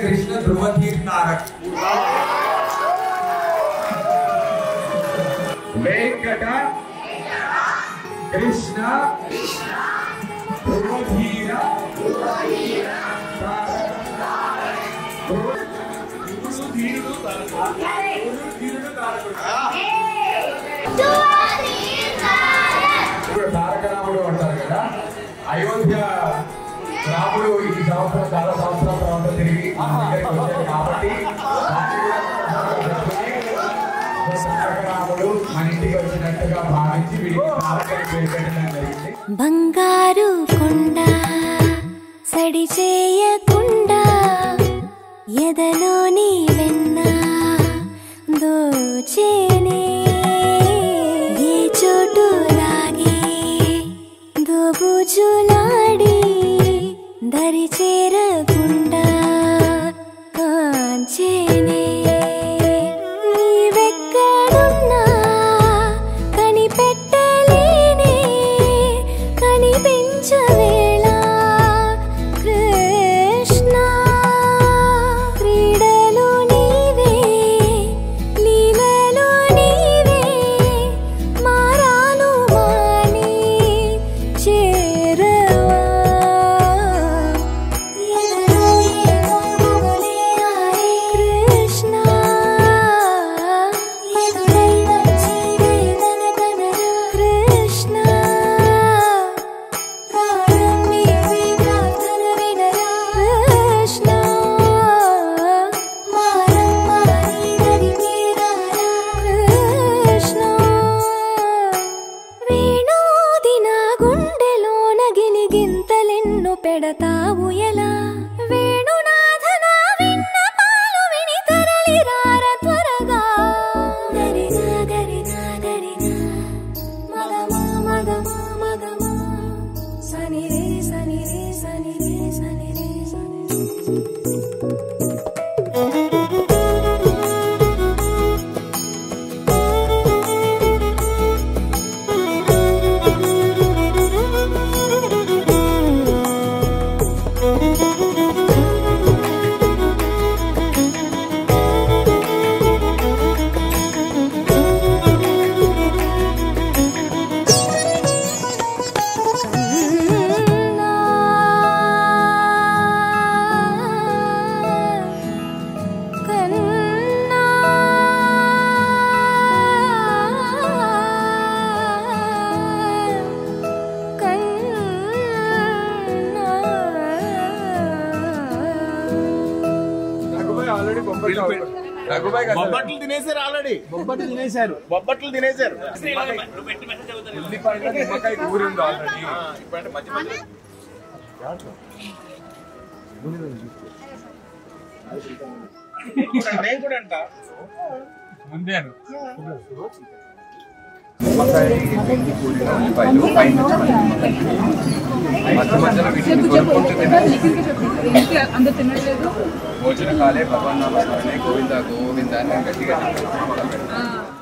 కృష్ణ ధ్రువధీర్ తారక్ వెంకట కృష్ణ ధ్రువధీర తారక్. ధ్రువ- ధ్రువుడు, ధీరుడు, తారకుడు. ధ్రువుడు, ధీరుడు, తారకుడు. ఇప్పుడు తారక రాముడు అంటారు కదా అయోధ్య రాముడు ఈ సంవత్సరం చాలా సంవత్సరాల తర్వాత తిరిగి మన దగ్గరికి వచ్చాడు కాబట్టి దాన్ని కూడా మనం జరుపుకొని తారక రాముడు మన ఇంటికి వచ్చినట్టుగా భావించి వీడికి తారక అని పేరు పెట్టడం జరిగింది బంగారు కొండ సడి చేయకుండా ఎదలోని వెన్న దోచేనే ఏ చోటు లాగే దోబుజులాడి దరి చేరకుండా కాంచేనే నీవెక్కడున్నా కనిపెట్టలేనే కనిపించవేళ కృష్ణ క్రీడలు నీవే లీలలు నీవే మారాను మాని చేరవా ఎదలో ఏమో మొగలే ఆరే కృష్ణ ఎదురై వచ్చి వేదన కనరా కృష్ణ ప్రాణం నీవే ప్రార్థన వినరా కృష్ణ మారం మారి దరికి రారా కృష్ణ వేణోది నా గుండెలోన గిలిగింతలెన్ను పెడతావు ఎలా వేణునాథ నా విన్నపాలు విని తరలి రార త్వరగా గరిగా గరిగా గరిగా మగమా మగమా మగమా సని రే సని రే సని రే సని రే సని రే కన్నా బొబ్బట్లు తినేసారు ఆల్రెడీ బొబ్బట్లు తినేశారు బొబ్బట్లు తినేశారు ఉల్లిపాయలో నిమ్మకాయ ఊరి ఉంది ఆల్రెడీ ఇప్పుడంటే మధ్య మధ్య నేను కూడా అంట ముందే అను. నిమ్మకాయ పిండి కూడిన ఉల్లిపాయలు పైన మధ్య మధ్యలో వీటిని కొనుక్కుంటూ తినాలి అందరు తినట్లేదు భోజన కాలే భగవన్ నామ స్మరణే గోవింద గోవింద అని గట్టిగా చెప్పాలి. ఆ,